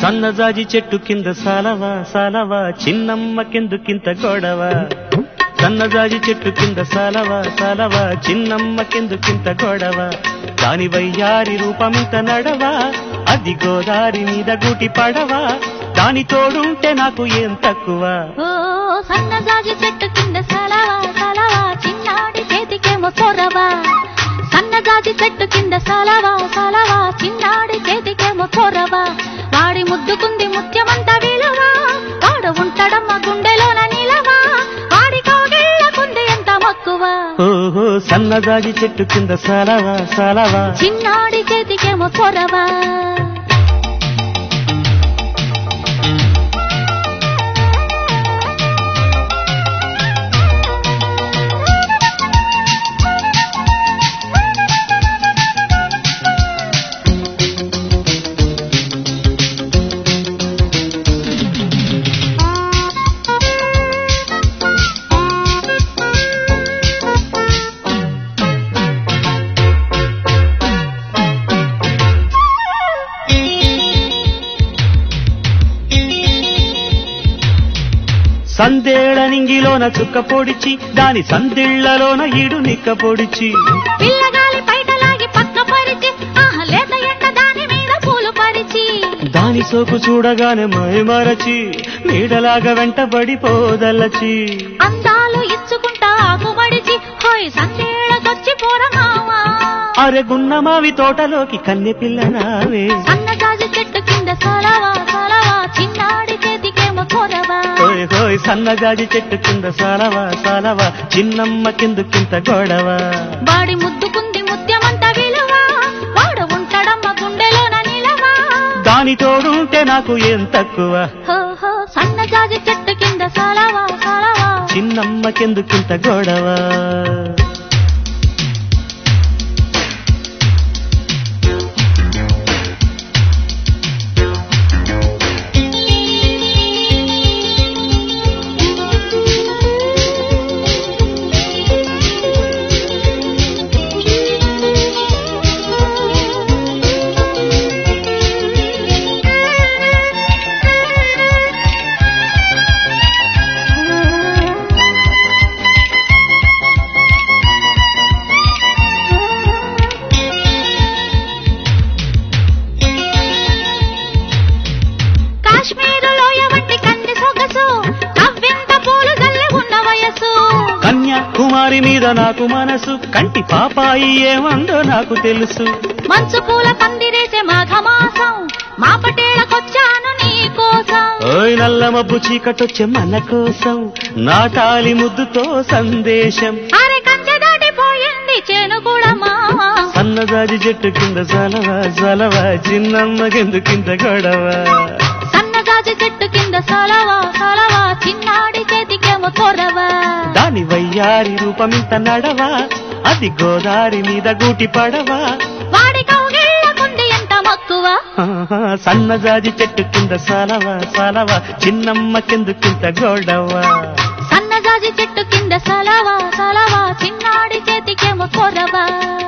సన్నజాజి చెట్టు కింద సాలవా సాలవా చిన్నమ్మకెందుకింత గొడవ సన్నజాజి చెట్టు కింద సాలవా సాలవా చిన్నమ్మకెందుకింత గొడవ దాని వయ్యారి రూపమింత నడవా అది గోదారి మీద గుటి పడవా దాని తోడుంటే నాకు ఏం తక్కువ ఓ సన్నజాజి చెట్టు కింద సలవా సలవా చిన్నాడి చేతికేమో చొరవా సన్నజాజి చెట్టు కింద సలవా సలవా చిన్నాడి చేతికేమో చొరవా వాడి ముద్దుకుంది ముత్యమంత విలువ వాడు ఉంటాడమ్మ గుండెలోన నిలవా వాడి కోగిళ్ళకుంది ఎంత మక్కువ ఓహో సన్నజాజి చెట్టు కింద సాలవా సాలవా చిన్నాడి చేతికేమో చొరవా సందేళ నింగిలోన చుక్క పొడిచి దాని సందిళ్లలోన ఈడు నిక్క పొడిచి పిల్లగాలి బయటలాగి పక్క పరిచి ఆహా లేత ఎండ దాని మీద పూలు పరిచి దాని సోకు చూడగానే మైమరచి నీడలాగా వెంటబడి పోదలచి అందాలు ఇచ్చుకుంటా ఆకుమడిచి హోయ్ సందేళకొచ్చి పోరమావా అరె గున్నమావి తోటలోకి కన్నె పిల్ల నావే సన్నజాజి చెట్టు కింద సలవా సలవా చిన్నాడి చేతికేమో కొరవా హోయ్ హోయ్ సన్నజాజి చెట్టు కింద సాలవా సాలవా చిన్నమ్మ కిందుకింత గొడవ వాడి ముద్దుకుంది ముత్యమంత విలువ వాడు ఉంటాడమ్మ గుండెలోన నిలవా దాని తోడుంటే నాకు ఏం తక్కువ హో హో సన్నజాజి చెట్టు కింద సలవా సలవా చిన్నమ్మ కిందుకింత గొడవ కాశ్మీరు లోయ వంటి కంది సొగసు నవ్వెంత పూలు జల్లి ఉన్న వయసు కన్యాకుమారి మీద నాకు మనసు కంటి పాపాయి ఏమందో నాకు తెలుసు మంచు పూల పందిరేసే మాఘమాసం మా పటేళకొచ్చాను నీ కోసం ఓయ్ నల్ల మబ్బు చీకటొచ్చే మన కోసం నాటాలి ముద్దుతో సందేశం అరే కంచె దాటిపోయింది చేను కూడా మావా సన్నజాజి చెట్టు కింద సలవా సలవా చిన్నమ్మకెందుకింత గొడవ సన్నజాజి చెట్టు కింద సలవా సలవా చిన్నాడి చేతికేమో కొరవా దాని వయ్యారి రూపమింత నడవా అది గోదారి మీద గూటి పడవా వాడి కౌగిళ్ళకుంది ఎంత మక్కువ ఆహా, సన్నజాజి చెట్టు కింద సలవా సలవా చిన్నమ్మకెందుకింత గొడవ సన్నజాజి చెట్టు కింద సలవా సలవా చిన్నాడి చేతికేమో కొరవా